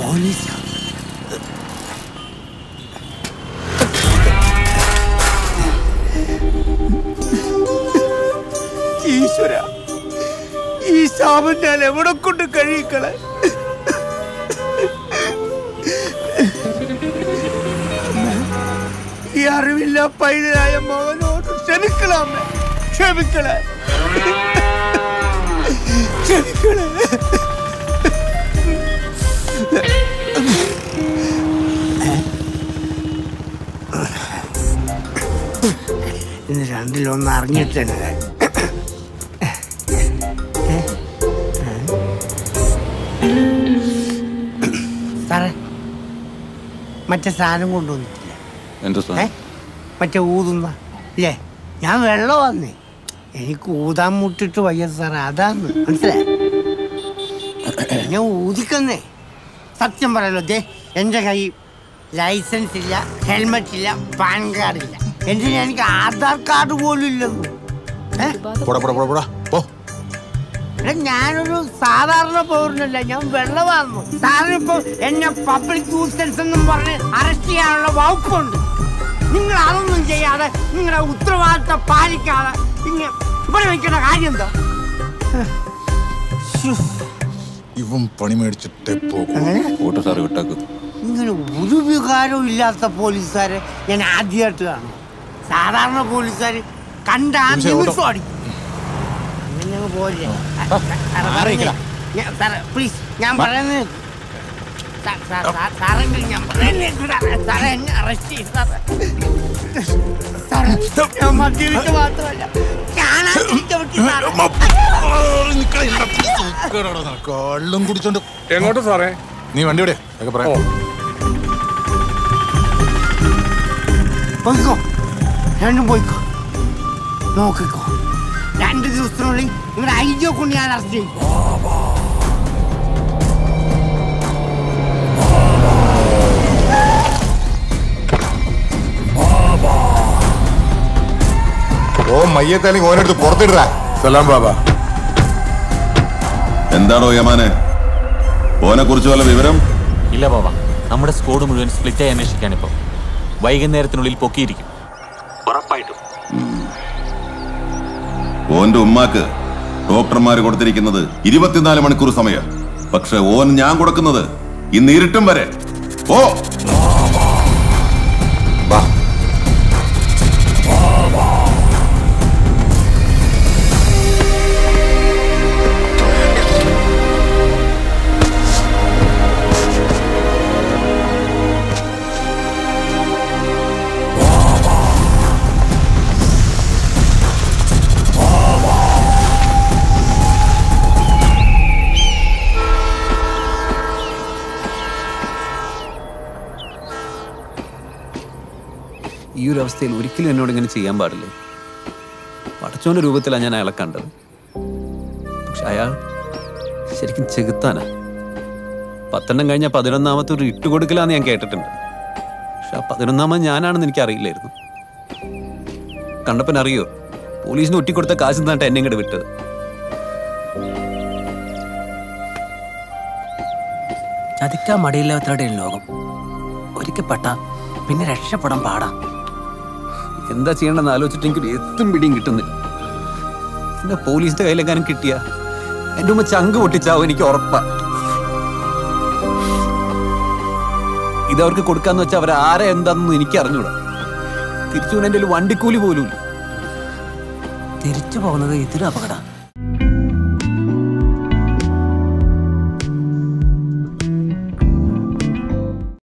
പോലീസാ ഈശ്വര ഈ ശാപം ഞാൻ എവിടെ കൊണ്ട് കഴിയിക്കളെ ഈ അറിവില്ല പൈതലായ മകനോട് ക്ഷമിക്കളാമേ ക്ഷമിക്കളെ ക്ഷമിക്കളെ ഇന്ന് രണ്ടിലൊന്ന് അറിഞ്ഞിട്ടുണ്ട് സാറേ മറ്റേ സാധനം കൊണ്ടുവന്നിട്ടില്ല എന്ത് ഏ മറ്റേ ഊതുന്ന ഇല്ലേ ഞാൻ വെള്ളം വന്നേ എനിക്ക് ഊതാൻ മുട്ടിട്ട് വയ്യ സാറേ അതാന്ന് മനസ്സിലായി ഞാൻ ഊതിക്കുന്നേ സത്യം പറയല്ലോ ദേ എൻ്റെ കൈ ലൈസൻസ് ഇല്ല ഹെൽമെറ്റ് ഇല്ല പാൻ കാർഡ് ഇല്ല എന്തിനാ എനിക്ക് ആധാർ കാർഡ് പോലും ഇല്ലെന്ന് ഏ പോടാ പോടാ പോടാ പോടാ പോ എടാ, ഞാനൊരു സാധാരണ പൗരനല്ല ഞാൻ വെള്ളമാകുന്നു സാറിനിപ്പോ എന്നെ പബ്ലിക് ന്യൂസൻസ് എന്നും പറഞ്ഞ് അറസ്റ്റ് ചെയ്യാനുള്ള വകുപ്പുണ്ട് നിങ്ങൾ അതൊന്നും ചെയ്യാതെ നിങ്ങളുടെ ഉത്തരവാദിത്തം പാലിക്കാതെ ഇങ്ങനെ ഇവിടെ വെക്കേണ്ട കാര്യം എന്താ ശ്ശോ, ഇവൻ പണി മേടിച്ചിട്ടേ പോകും അങ്ങനെ ഓട്ടോ സാറ് വിട്ടാക്കും ഇങ്ങനെ ഒരു വികാരവും ഇല്ലാത്ത പോലീസുകാരെ ഞാൻ ആദ്യമായിട്ട് കാണും സാധാരണ പോലീസുകാർ കണ്ട ആ നിമിഷം, ഓട്ടോ. നിമിഷം അടിക്കും അങ്ങനെ അങ്ങ് പോരെ പ്ലീസ് ഞാൻ പറയുന്നത് സാ- സാ- സാ- സാറെങ്കിലും ഞാൻ പറയുന്നത് സാറേ, സാറേ എന്നെ അറസ്റ്റ് ചെയ്യും സാറേ സാറേ, ഞാൻ മദ്യപിച്ച മാത്രമല്ല കാണാതിരിക്കാൻ പറ്റി സാറേ കള്ളും കുടിച്ചോണ്ട് എങ്ങോട്ട് സാറേ നീ വണ്ടി എവിടെ ഒക്കെ പറയാം പോയിക്കോ രണ്ടും പോയിക്കോ നോക്കിക്കോ രണ്ട് ദിവസത്തിനുള്ളിൽ നിങ്ങളുടെ ഐഡിയ കൊണ്ട് ഞാൻ അറസ്റ്റ് ചെയ്യും ഓ മയ്യത്താലും ഓനെടുത്ത് പുറത്തിടാ സലാം ബാബ എന്താണോ യമാനെ ഓനെ കുറിച്ച് വല്ല വിവരം ഇല്ല ബാബ നമ്മുടെ സ്ക്വാഡ് മുഴുവൻ സ്പ്ലിറ്റായി അന്വേഷിക്കാനിപ്പോ വൈകുന്നേരത്തിനുള്ളിൽ പൊക്കിയിരിക്കും ഉറപ്പായിട്ടും ഓന്റെ ഉമ്മാക്ക് ഡോക്ടർമാര് കൊടുത്തിരിക്കുന്നത് ഇരുപത്തിനാല് മണിക്കൂർ സമയം പക്ഷെ ഓൻ ഞാൻ കൊടുക്കുന്നത് ഇന്ന് ഇരുട്ടും വരെ ഓ വാ ഈ ഒരു അവസ്ഥയിൽ ഒരിക്കലും എന്നോട് ഇങ്ങനെ ചെയ്യാൻ പാടില്ലേ പടച്ചോന്റെ രൂപത്തിലാണ് ഞാൻ അയാളെ കണ്ടത് പക്ഷെ അയാൾ ശരിക്കും ചെകുത്താനാ പത്തെണ്ണം കഴിഞ്ഞ പതിനൊന്നാമത്തെ ഒരു ഇട്ടുകൊടുക്കലാന്ന് ഞാൻ കേട്ടിട്ടുണ്ട് പക്ഷെ ആ പതിനൊന്നാമത് ഞാനാണെന്ന് എനിക്ക് അറിയില്ലായിരുന്നു കണ്ടപ്പൻ അറിയോ പോലീസിന് ഒറ്റിക്കൊടുത്ത കാശ് തന്നിട്ട് എന്നെ ഇങ്ങോട്ട് വിട്ടത് ചതിക്കാൻ മടിയില്ലാത്തവരുടെ ലോകം ഒരിക്കൽ പെട്ട പിന്നെ രക്ഷപ്പെടാൻ പാടാ എന്താ ചെയ്യണമെന്ന് ആലോചിച്ചിട്ട് എനിക്കൊരു എത്തും പിടിയും കിട്ടുന്നില്ല പിന്നെ പോലീസിന്റെ കയ്യിലെങ്ങാനും കിട്ടിയ എന്റെ ഉമ്മ ചങ്ക് പൊട്ടിച്ചാവും എനിക്ക് ഉറപ്പാ ഇത് അവർക്ക് കൊടുക്കാന്ന് വെച്ചാൽ അവർ ആരെ എന്താണെന്ന് എനിക്ക് അറിഞ്ഞൂടാ തിരിച്ചു എൻ്റെ കയ്യില് വണ്ടിക്കൂലി പോലും ഇല്ല തിരിച്ചു പോകുന്നത് ഇതിലും അപകടം